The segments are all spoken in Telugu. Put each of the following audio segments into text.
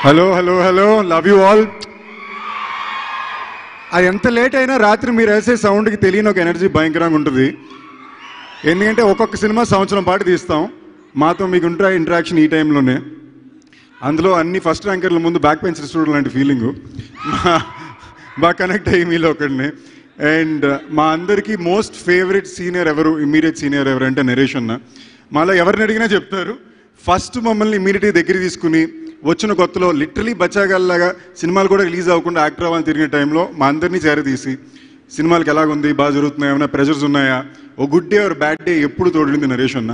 hello hello hello love you all అది ఎంత లేట్ అయినా రాత్రి మీరు వేసే సౌండ్కి తెలియని ఒక ఎనర్జీ భయంకరంగా ఉంటుంది ఎందుకంటే ఒక్కొక్క సినిమా సంవత్సరం పాటు తీస్తాం మాతో మీకు ఇంట్రా ఇంటరాక్షన్ ఈ టైంలోనే అందులో అన్ని ఫస్ట్ ర్యాంకర్ల ముందు బ్యాక్ బెంచ్ స్టూడెంట్ లాంటి ఫీలింగ్ బాగా కనెక్ట్ అయ్యి మీలో ఒకడిని అండ్ మా అందరికీ మోస్ట్ ఫేవరెట్ సీనియర్ ఎవరు ఇమీడియట్ సీనియర్ ఎవరు అంటే నరేష్ అన్న మాలో ఎవరిని అడిగినా చెప్తారు ఫస్ట్ మమ్మల్ని ఇమీడియట్గా దగ్గర తీసుకుని వచ్చిన కొత్తలో లిటరలీ బచ్చాగల్లాగా సినిమాలు కూడా రిలీజ్ అవ్వకుండా యాక్టర్ అవ్వాలని తిరిగిన టైంలో మా అందరినీ చేరదీసి సినిమాలకి ఎలాగుంది బాగా జరుగుతున్నాయి ఏమైనా ప్రెషర్స్ ఉన్నాయా oh good day or bad day ఎప్పుడు తోడింది నరేష్ అన్న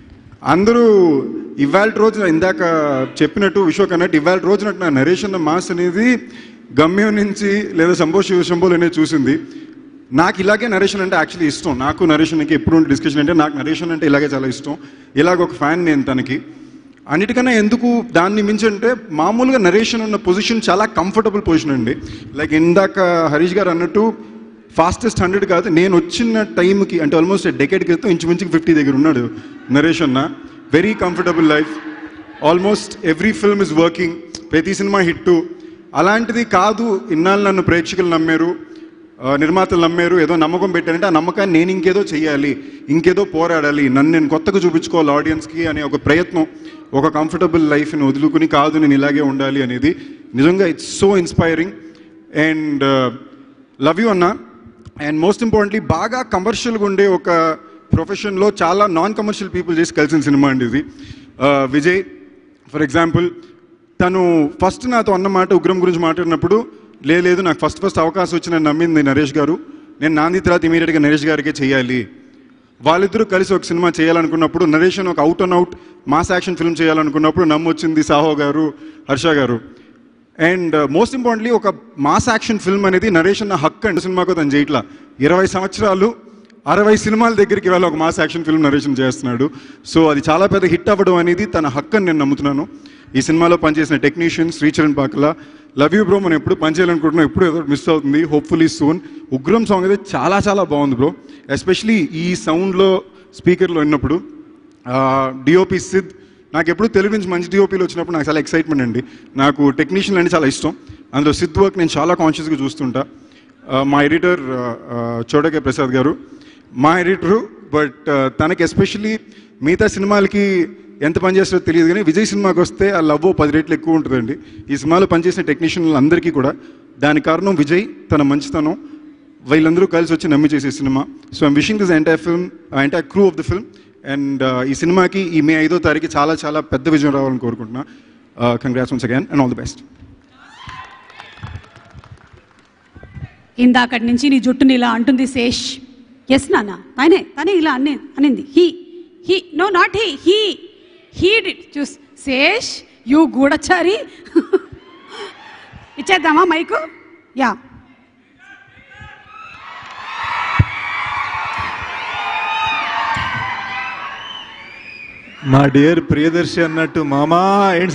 అందరూ ఇవాళ రోజున ఇందాక చెప్పినట్టు విశ్వక్ అన్నట్టు ఇవాళ రోజున నా నరేష్ అన్న మాస్ అనేది గమ్యం నుంచి లేదా శంభో శివ శంభోలు అనేది చూసింది నాకు ఇలాగే నరేషన్ అంటే యాక్చువల్లీ ఇష్టం నాకు నరేషన్కి ఎప్పుడు డిస్కషన్ అంటే నాకు నరేషన్ అంటే ఇలాగే చాలా ఇష్టం ఇలాగ ఒక ఫ్యాన్ నేను తనకి అన్నిటికన్నా ఎందుకు దాన్ని మించి అంటే మామూలుగా నరేషన్ ఉన్న పొజిషన్ చాలా కంఫర్టబుల్ పొజిషన్ అండి లైక్ ఇందాక హరీష్ గారు అన్నట్టు ఫాస్టెస్ట్ హండ్రెడ్ కాదు నేను వచ్చిన టైంకి అంటే ఆల్మోస్ట్ డెకెడ్ క్రితం ఇంచుమించుకి ఫిఫ్టీ దగ్గర ఉన్నాడు నరేష్ అన్న very comfortable life almost every film is working ప్రతి సినిమా హిట్టు అలాంటిది కాదు ఇన్నాళ్ళు నన్ను ప్రేక్షకులు నమ్మారు ఆ, నిర్మాతలు నమ్మారు ఏదో నమ్మకం పెట్టారంటే ఆ నమ్మకాన్ని నేను ఇంకేదో చెయ్యాలి ఇంకేదో పోరాడాలి నన్ను నేను కొత్తగా చూపించుకోవాలి ఆడియన్స్కి అనే ఒక ప్రయత్నం ఒక కంఫర్టబుల్ లైఫ్ని వదులుకుని కాదు నేను ఇలాగే ఉండాలి అనేది నిజంగా it's so inspiring and love you అన్న అండ్ మోస్ట్ ఇంపార్టెంట్లీ బాగా కమర్షియల్గా ఉండే ఒక ప్రొఫెషన్లో చాలా నాన్ కమర్షియల్ పీపుల్ చేసి కలిసిన సినిమా అండి ఇది ఆ, విజయ్ ఫర్ ఎగ్జాంపుల్ తను ఫస్ట్ నాతో అన్నమాట ఉగ్రం గురించి మాట్లాడినప్పుడు "లే, లేదు నాకు ఫస్ట్ ఫస్ట్ అవకాశం వచ్చిన నమ్మింది నరేష్ గారు నేను నాంది తర్వాత ఇమీడియట్గా నరేష్ గారికే చేయాలి వాళ్ళిద్దరూ కలిసి ఒక సినిమా చేయాలనుకున్నప్పుడు నరేష్ అని ఒక out and out mass action film చేయాలనుకున్నప్పుడు నమ్మొచ్చింది సాహో గారు హర్ష గారు అండ్ మోస్ట్ ఇంపార్టెంట్లీ ఒక మాస్ యాక్షన్ ఫిల్మ్ అనేది నరేష్ అన్న హక్ అండ్ సినిమాకు తను చేయట్లా ఇరవై సంవత్సరాలు అరవై సినిమాల దగ్గరికి వెళ్ళి ఒక మాస్ యాక్షన్ ఫిల్మ్ నరేషన్ చేస్తున్నాడు సో అది చాలా పెద్ద హిట్ అవ్వడం అనేది తన హక్ అని నేను నమ్ముతున్నాను ఈ సినిమాలో పనిచేసిన technician Sricharan Pakala love you bro మనం ఎప్పుడు పనిచేయాలనుకుంటున్నాం ఎప్పుడు ఏదో మిస్ అవుతుంది హోప్ఫుల్లీ సూన్ ఉగ్రం సాంగ్ అయితే చాలా చాలా బాగుంది బ్రో ఎస్పెషలీ ఈ సౌండ్లో స్పీకర్లో విన్నప్పుడు డిఓపి సిద్ నాకు ఎప్పుడు తెలుగు నుంచి మంచి డిఓపీలు వచ్చినప్పుడు నాకు చాలా ఎక్సైట్మెంట్ అండి నాకు టెక్నీషియన్ అంటే చాలా ఇష్టం అందులో సిద్ వర్క్ నేను చాలా కాన్షియస్గా చూస్తుంటా ఆ, మా ఎడిటర్ చోడకే ప్రసాద్ గారు మా ఎడిటరు బట్ తనకి ఎస్పెషల్లీ మిగతా సినిమాలకి ఎంత పని చేస్తారో తెలియదు కానీ విజయ్ సినిమాకి వస్తే ఆ లవ్ పది రేట్లు ఎక్కువ ఉంటుందండి ఈ సినిమాలో పనిచేసిన టెక్నీషియన్లు అందరికీ కూడా దాని కారణం విజయ్ తన మంచితనం వీళ్ళందరూ కలిసి వచ్చి నమ్మి చేసే cinema so I'm wishing this entire film entire crew of the film and ఈ సినిమాకి ఈ మే ఐదో తారీఖు చాలా చాలా పెద్ద విజయం రావాలని కోరుకుంటున్నా congrats once again and all the best ఇందాకటి నుంచి నీ జుట్టుని ఇలా అంటుంది శేష్ ఎస్ నాన్న తనే తనే ఇలా అన్ని అనింది he he no not he he he did చూస్ శేష్ యూ గూఢచారి ఇచ్చేద్దామా మైకు యా మా డియర్ ప్రియదర్శి అన్నట్టు మామా ఏంటి